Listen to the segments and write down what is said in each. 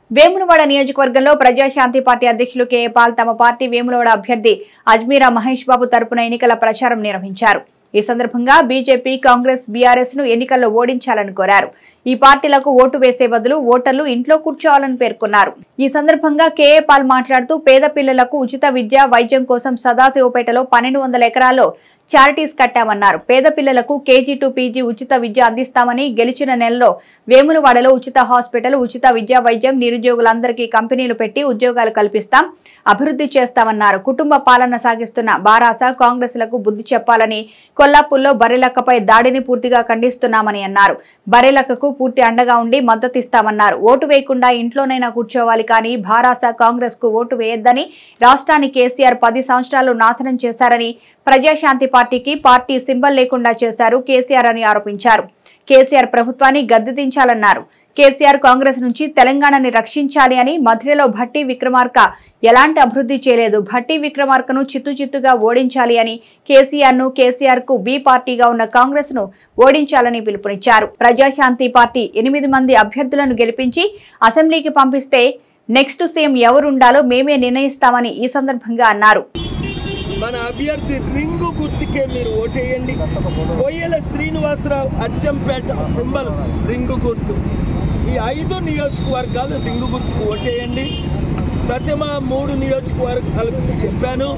వేములవాడ నియోజకవర్గంలో ప్రజాశాంతి పార్టీ అధ్యక్షులు కెఏ పాల్ తమ పార్టీ వేములవాడ అభ్యర్థి అజ్మీరా మహేష్ బాబు తరపున ఎన్నికల ప్రచారం నిర్వహించారు ఈ సందర్భంగా బీజేపీ కాంగ్రెస్ బీఆర్ఎస్ ను ఎన్నికల్లో ఓడించాలని కోరారు ఈ పార్టీలకు ఓటు వేసే బదులు ఓటర్లు ఇంట్లో కూర్చోవాలని పేర్కొన్నారు ఈ సందర్భంగా కేఏ పాల్ మాట్లాడుతూ పేద పిల్లలకు ఉచిత విద్య వైద్యం కోసం సదాశివపేటలో పన్నెండు వందల ఎకరాల్లో చారిటీస్ కట్టామన్నారు పేద పిల్లలకు కేజీ టు పీజీ ఉచిత విద్య అందిస్తామని గెలిచిన నెలలో వేములవాడలో ఉచిత హాస్పిటల్ ఉచిత విద్యా వైద్యం నిరుద్యోగులందరికీ కంపెనీలు పెట్టి ఉద్యోగాలు కల్పిస్తాం అభివృద్ధి చేస్తామన్నారు కుటుంబ పాలన సాగిస్తున్న బారాస కాంగ్రెస్లకు బుద్ధి చెప్పాలని కొల్లాపూర్లో బర్రెలక్కపై దాడిని పూర్తిగా ఖండిస్తున్నామని అన్నారు బర్రెలక్కకు పూర్తి అండగా ఉండి మద్దతిస్తామన్నారు ఓటు వేయకుండా ఇంట్లోనైనా కూర్చోవాలి కానీ భారాస కాంగ్రెస్ కు ఓటు వేయొద్దని రాష్ట్రాన్ని కేసీఆర్ పది సంవత్సరాలు నాశనం చేశారని ప్రజాశాంతి పార్టీకి పార్టీ సింబల్ లేకుండా చేశారు కేసీఆర్ అని ఆరోపించారు కేసీఆర్ ప్రభుత్వాన్ని గద్దెదించాలన్నారు కేసీఆర్ కాంగ్రెస్ నుంచి తెలంగాణని రక్షించాలి అని మధురలో భట్టి విక్రమార్క ఎలాంటి అభివృద్ధి చేయలేదు భట్టి విక్రమార్కను చిత్తు చిత్తుగా ఓడించాలి అని కేసీఆర్ ను కేసీఆర్ కు బి పార్టీగా ఉన్న కాంగ్రెస్ ను ఓడించాలని పిలుపునిచ్చారు ప్రజాశాంతి పార్టీ ఎనిమిది మంది అభ్యర్థులను గెలిపించి అసెంబ్లీకి పంపిస్తే నెక్స్ట్ సీఎం ఎవరుండాలో మేమే నిర్ణయిస్తామని ఈ సందర్భంగా అన్నారు మన అభ్యర్థి రింగు గుర్తుకే మీరు ఓటేయండి కొయ్యల శ్రీనివాసరావు అచ్చంపేట సింబల్ రింగు గుర్తు ఈ ఐదు నియోజకవర్గాలు రింగు గుర్తుకు ఓటేయండి ప్రతిమ మూడు నియోజకవర్గాలకు చెప్పాను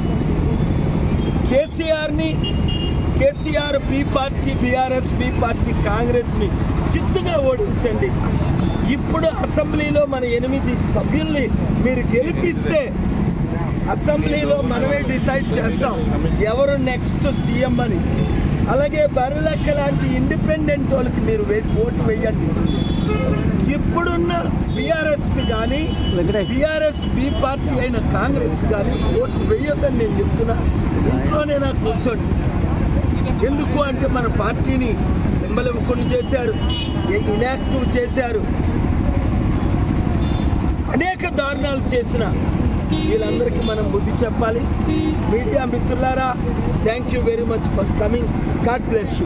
కేసీఆర్ని KCR B party BRS B party కాంగ్రెస్ని చిత్తుగా ఓడించండి ఇప్పుడు అసెంబ్లీలో మన ఎనిమిది సభ్యుల్ని మీరు గెలిపిస్తే అసెంబ్లీలో మనమే డిసైడ్ చేస్తాం ఎవరు నెక్స్ట్ సీఎం అని అలాగే బర్రెలక్క లాంటి ఇండిపెండెంట్ వాళ్ళకి మీరు వే- ఓటు వేయండి ఇప్పుడున్న బీఆర్ఎస్కి కానీ బీఆర్ఎస్ బి పార్టీ అయిన కాంగ్రెస్ కానీ ఓటు వేయొద్దని నేను చెప్తున్నా ఇంట్లోనే నాకు కూర్చోండి ఎందుకు అంటే మన పార్టీని సింబల్ ఇవ్వకుండా చేశారు ఇనాక్టివ్ చేశారు అనేక దారుణాలు చేసిన వీళ్ళందరికీ మనం బుద్ధి చెప్పాలి మీడియా మిత్రులారా thank you very much for coming God bless you